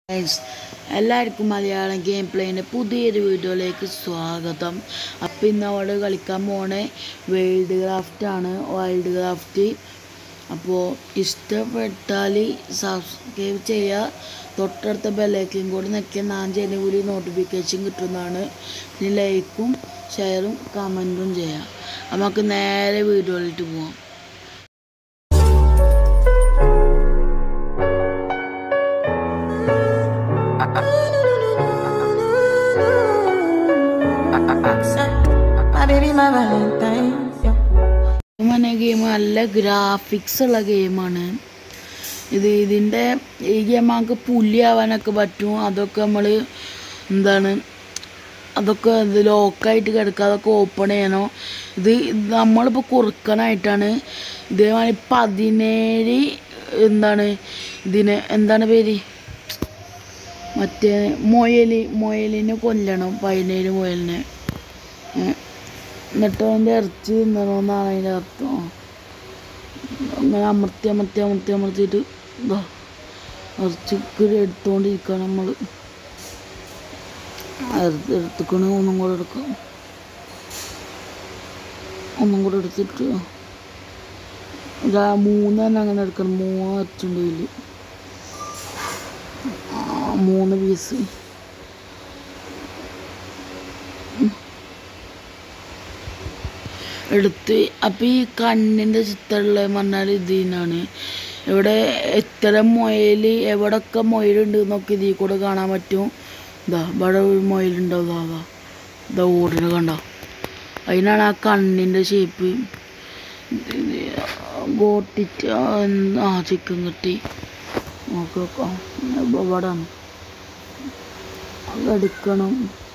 Guys എല്ലാവർക്കും Malayalam game പ്ലേൻ്റെ പുതിയൊരു വീഡിയോയിലേക്ക് സ്വാഗതം അപ്പം ഇന്ന് അവിടെ കളിക്കാൻ പോണേ വേൾഡ് ക്രാഫ്റ്റ് ആണ് വൈൽഡ് ക്രാഫ്റ്റ് അപ്പോൾ ഇഷ്ടപ്പെട്ടാൽ സബ്സ്ക്രൈബ് ചെയ്യുക തൊട്ടടുത്ത ബെല്ലൈക്കും കൂടി നിൽക്കിയ ഞാൻ ചെയ്യുന്ന കൂടി നോട്ടിഫിക്കേഷൻ കിട്ടുന്നതാണ് ഇനി ലൈക്കും ഷെയറും കമൻറ്റും ചെയ്യാം അപ്പം നമുക്ക് നേരെ വീഡിയോയിലിട്ട് പോവാം My baby, my Valentine. Yeah. മനെ ഗെയിം നല്ല ഗ്രാഫിക്സ് ഉള്ള ഗെയിമാണ് ഇത് ഇതിൻ്റെ ഈ ഗെയിം നമുക്ക് പുലിയാവാനൊക്കെ പറ്റും അതൊക്കെ നമ്മൾ എന്താണ് അതൊക്കെ ഇത് ലോക്കായിട്ട് കിടക്കുക അതൊക്കെ ഓപ്പൺ ചെയ്യണോ ഇത് നമ്മളിപ്പോൾ കുറുക്കനായിട്ടാണ് ഇതേമാതിരി പതിനേഴ് എന്താണ് ഇതിന് എന്താണ് പേര് മറ്റേ മുയൽ മുയലിനെ കൊല്ലണം പതിനേഴ് മുയലിനെ ഏ. എന്നിട്ട് അതിൻ്റെ ഇറച്ചി തിന്നണമെന്നാണ് അതിൻ്റെ അർത്ഥം അങ്ങനെ അമർത്തി അമർത്തി അമർത്തി അമർത്തിയിട്ട് ഇതാ ഇറച്ചി എടുത്തുകൊണ്ടിരിക്കുകയാണ് നമ്മൾ എടുത്തുക്കണ ഒന്നും കൂടെ എടുക്കാം ഒന്നും കൂടെ എടുത്തിട്ട് ഇതാ മൂന്നെണ്ണം അങ്ങനെ എടുക്കണം മൂന്ന് ഇറച്ചുണ്ട് ഇതിൽ മൂന്ന് പീസ് എടുത്ത് അപ്പം ഈ കണ്ണിൻ്റെ ചിത്രമുള്ള പറഞ്ഞാൽ ഇതിനാണ് ഇവിടെ എത്ര മുയൽ എവിടൊക്കെ മുയലുണ്ട് എന്നൊക്കെ ഇതിൽ കൂടെ കാണാൻ പറ്റും ഇതാ ഇവിടെ ഒരു മുയലുണ്ടാവും ഇതാ ഇതാ ഇതാ ഓടിന് കണ്ടോ അതിനാണ് ആ കണ്ണിൻ്റെ ഷേപ്പ് ഗോട്ടിട്ട് ആ ചിക്കൻ കിട്ടി നോക്കി നോക്കാം ഇവിടെ ആണ് അതെടുക്കണം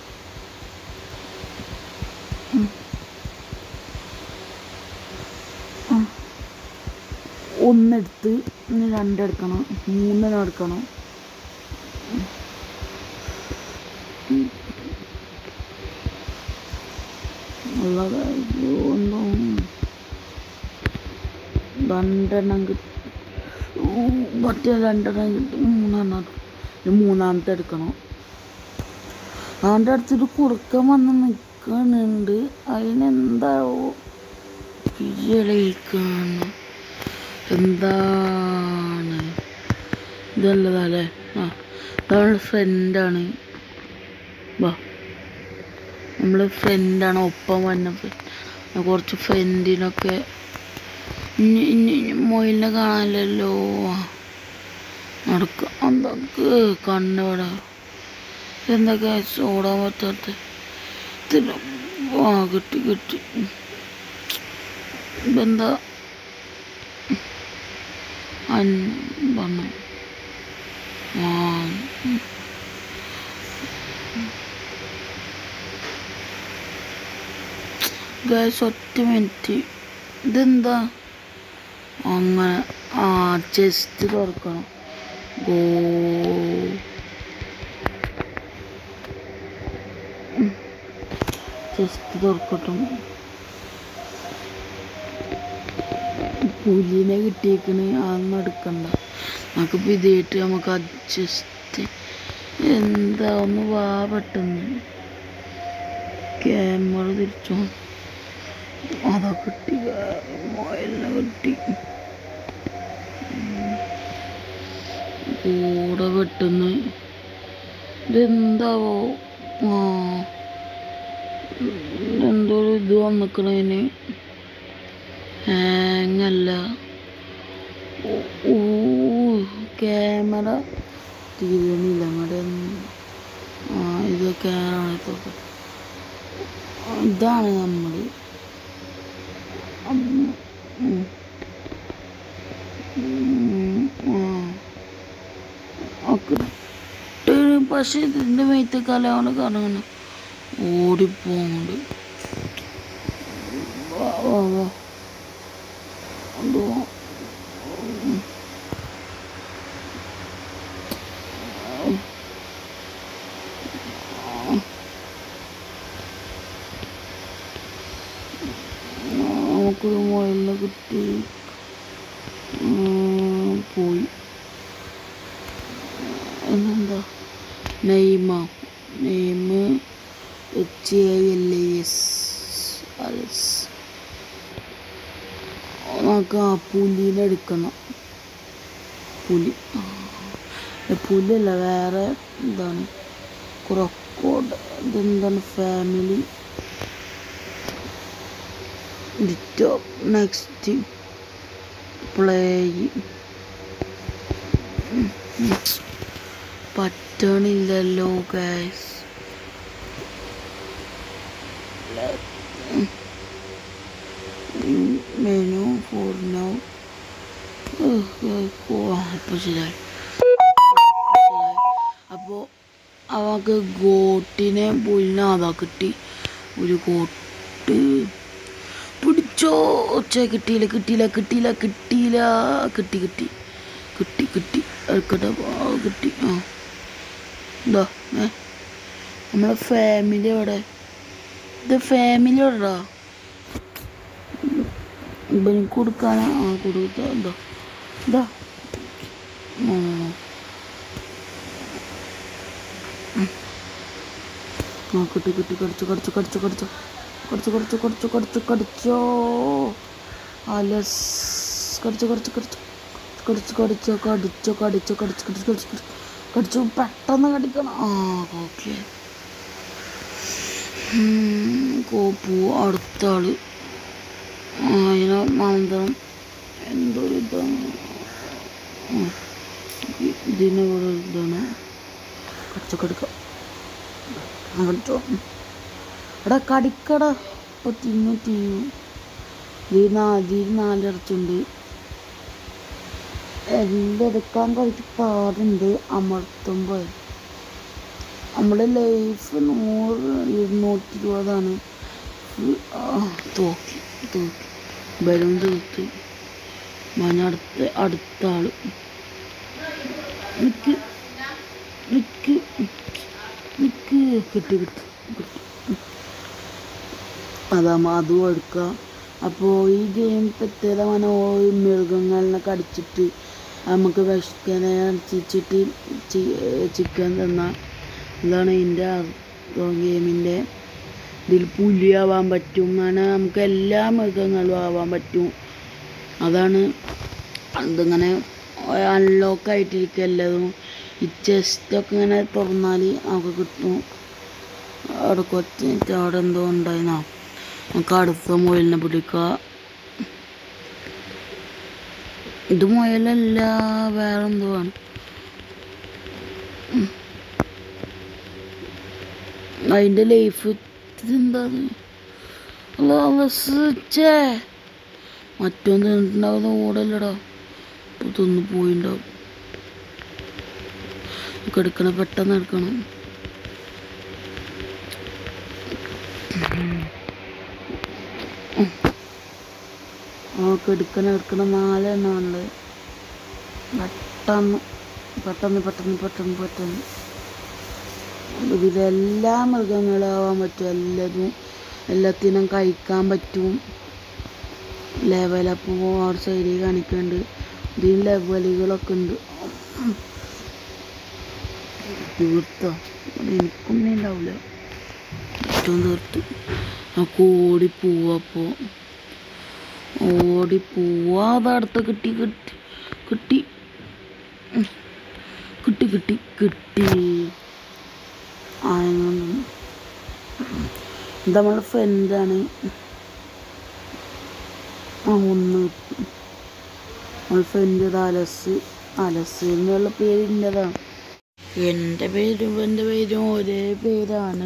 ഒന്നെടുത്ത് ഇനി രണ്ടെടുക്കണം മൂന്നെണ്ണം എടുക്കണം ഉള്ള ഒന്നും രണ്ടെണ്ണം കിട്ടും മറ്റേ രണ്ടെണ്ണം കിട്ടും മൂന്നെണ്ണം എടുക്കും. ഇനി മൂന്നാമത്തെ എടുക്കണം അവൻ്റെ അടുത്തൊരു കുറുക്കൻ വന്ന് നിൽക്കുന്നുണ്ട് അതിനെന്താവോ പിഴയിക്കാണ് എന്താണ് ഇതല്ലതല്ലേ ആ ഇതവളുടെ ഫ്രണ്ടാണ് വാ നമ്മൾ ഫ്രണ്ടാണ് ഒപ്പം വന്ന friend. കുറച്ച് ഫ്രണ്ടിനൊക്കെ ഇനി ഇനി ഇനി മൊയിലിനെ കാണാനല്ലോ നടക്ക എന്തൊക്കെ കണ്ണവിടെ എന്തൊക്കെ ഓടാൻ പറ്റാത്ത ഇതിന് ആ കിട്ടി കിട്ടി ഇതെന്താ പറഞ്ഞു ആ ഗൈസ് ഒറ്റ മിനിറ്റ് ഇതെന്താ അങ്ങനെ ആ ചെസ്റ്റ് തുറക്കണം ഗോ ചെസ്റ്റ് തുറക്കട്ടും പുലിനെ കിട്ടിയേക്കണ് അതൊന്നും എടുക്കണ്ട നമുക്കിപ്പോൾ ഇതായിട്ട് നമുക്ക് അഡ്ജസ്റ്റ് എന്താ ഒന്ന് വാ പെട്ടെന്ന് ക്യാമറ തിരിച്ചോ അതാ കിട്ടി മൊയലിനെ കിട്ടി കൂടെ പെട്ടെന്ന് ഇതെന്താവോ ആ എന്തോ ഒരു ഇത് വന്നിക്കണതിന് ഹാങ്ങല്ല ഓ ക്യാമറ തീരണില്ല അങ്ങോട്ട് ആ ഇത് ക്യാമറ ഇതൊക്കെ ഇതാണ് നമ്മൾ പക്ഷെ ഇതിൻ്റെ മേത്തെ കലയാണ് കറങ്ങണം ഓടിപ്പോണ്ട് വാ വാ വാ എന്തോ നമുക്കൊരു മുയലിനെ കിട്ടി ഉം, പോയി എന്നെന്താ എന്താ name name H A L S അലസ് നമുക്ക് ആ പുലിനെ എടുക്കണം പുലി ആ. ഏ, പുലിയല്ല വേറെ എന്താണ് ക്രൊക്കോഡ് ഇതെന്താണ് ഫാമിലി ഡിറ്റോ നെക്സ്റ്റ് പ്ലേ പറ്റണില്ലല്ലോ ഗൈസ് മെനു ഫോർ നൗ അപ്പോൾ ശരിയായി അപ്പോൾ അവക്ക് ഗോട്ടിനെ പുലിനെ അതാ കിട്ടി ഒരു ഗോട്ട് പിടിച്ചോ ഒച്ച കിട്ടിയില്ല കിട്ടിയില്ല കിട്ടിയില്ല കിട്ടിയില്ല കിട്ടി കിട്ടി കിട്ടി കിട്ടി എടുക്കട്ടെ ആ, കിട്ടി ആ എന്താ ഏ നമ്മളെ ഫാമിലി എവിടെ ഇത് ഫാമിലി എവിടെടാ ഇവന് കൊടുക്കാനാ ആ കൊടുത്ത എന്താ ഇതാ ആ ആ കിട്ടി കിട്ടി കടിച്ചു കടിച്ചു കടിച്ചു കടിച്ചു കടിച്ചു കടിച്ചു കടിച്ചു കടിച്ചു കടിച്ചോ അലസ് കടിച്ചു കടിച്ചു കടിച്ചു കടിച്ചു കടിച്ചു കടിച്ചു കടിച്ചു കടിച്ചു കടിച്ചു കടിച്ചു കടിച്ചു കടിച്ചു പെട്ടെന്ന് കടിക്കണം ആ ഓക്കെ കോപ്പു അടുത്ത ആള് ആ, അതിനെ മാന്തം എന്തോ ഒരു ഇതാണ് ഉം. ഇ- ഇതിന് ഒരു ഇതാണ് കടിച്ചു കടിക്കാം കടിച്ചോ എടാ കടിക്കട ഇപ്പൊ തിന്നു തിന്നു ഇതിൽ നാ ഇതിൽ നാലിറച്ചുണ്ട് എല്ലാം എടുക്കാൻ കുറച്ച് പാടുണ്ട് അമർത്തുമ്പോൾ നമ്മുടെ ലൈഫ് നൂറ് ഇരുന്നൂറ്റി ഇരുപതാണ് ആ, തോക്കി തോക്കി ബലൂൺ തീർത്ത് മന അടുത്ത അടുത്ത ആള് നിക്ക് നിക്ക് നിക്ക് കിട്ടി കിട്ടി കിട്ടി അതാ അതും എടുക്കാം അപ്പോൾ ഈ ഗെയിം പ്രത്യേകത പറഞ്ഞാൽ ഓരോ മൃഗങ്ങളിനെ കടിച്ചിട്ട് നമുക്ക് വിശക്കനെ അനുസരിച്ചിട്ട് ചിക്കൻ തിന്നാം ഇതാണ് ഇതിൻ്റെ അർത്ഥം ഗെയിമിൻ്റെ ഇതിൽ പുലിയാവാൻ പറ്റും അങ്ങനെ നമുക്ക് എല്ലാ മൃഗങ്ങളും ആവാൻ പറ്റും അതാണ് അതിങ്ങനെ അൺലോക്ക് ആയിട്ടിരിക്കുക എല്ലാതും ഈ ചെസ്റ്റൊക്കെ ഇങ്ങനെ തുറന്നാൽ നമുക്ക് കിട്ടും അവിടെ കൊച്ചിട്ട് അവിടെ എന്തോ ഉണ്ടായിരുന്നോ നമുക്ക് അടുത്ത മുയലിനെ പിടിക്കുക ഇത് മുയലല്ല വേറെ എന്തോ ആണ് ഉം. അതിൻ്റെ ലൈഫ് ഇതെന്താണ് അല്ല അല്ല സ്വിച്ചേ മറ്റൊന്ന് തിന്നിട്ടുണ്ടാവുന്ന ഓടല്ലടാ ഇപ്പൊ തിന്ന് പോയിണ്ടാവും എടുക്കണം പെട്ടെന്ന് എടുക്കണം നമുക്ക് എടുക്കണം എടുക്കണം നാലെണ്ണം ഉണ്ട് പെട്ടെന്ന് പെട്ടെന്ന് പെട്ടെന്ന് പെട്ടെന്ന് പെട്ടെന്ന് ഇതിലെല്ലാ മൃഗങ്ങളാവാൻ പറ്റും എല്ലാതും എല്ലാത്തിനും കഴിക്കാൻ പറ്റും ലെവലപ്പ് അവിടെ സൈഡിൽ കാണിക്കുന്നുണ്ട് ഇതിന് ലെവലുകളൊക്കെ ഉണ്ട് തീർത്തോ ഇവിടെ എനിക്കൊന്നും ഉണ്ടാവില്ല ഏറ്റവും തീർത്തു നമുക്ക് ഓടി പോവപ്പോ ഓടി പോവാ അതടുത്ത് കിട്ടി കിട്ടി കിട്ടി ഉം. കിട്ടി കിട്ടി കിട്ടി ആ ഇത് നമ്മളെ ഫ്രണ്ടാണ് ആ ഒന്ന് കിട്ടി നമ്മളെ ഫ്രണ്ട് ഇത് അലസ് അലസ് എന്നുള്ള പേര് ഇൻ്റെതാണ് എൻ്റെ പേരും എൻ്റെ പേരും ഒരേ പേരാണ്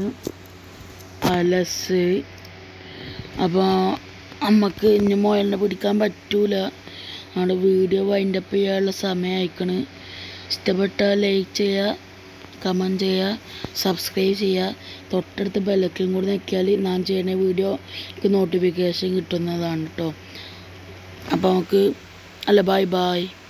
അലസ് അപ്പോൾ നമുക്ക് ഇനി മുയലിനെ പിടിക്കാൻ പറ്റൂല നമ്മുടെ വീഡിയോ വൈൻഡപ്പ് ചെയ്യാനുള്ള സമയം അയക്കണ് ഇഷ്ടപ്പെട്ടാൽ ലൈക്ക് ചെയ്യുക കമൻറ്റ് ചെയ്യുക സബ്സ്ക്രൈബ് ചെയ്യുക തൊട്ടടുത്ത് ബെല്ലക്കും കൂടി നോക്കിയാൽ ഞാൻ ചെയ്യുന്ന വീഡിയോക്ക് നോട്ടിഫിക്കേഷൻ കിട്ടുന്നതാണ് കേട്ടോ അപ്പോൾ നമുക്ക് അല്ല ബായ് ബായ്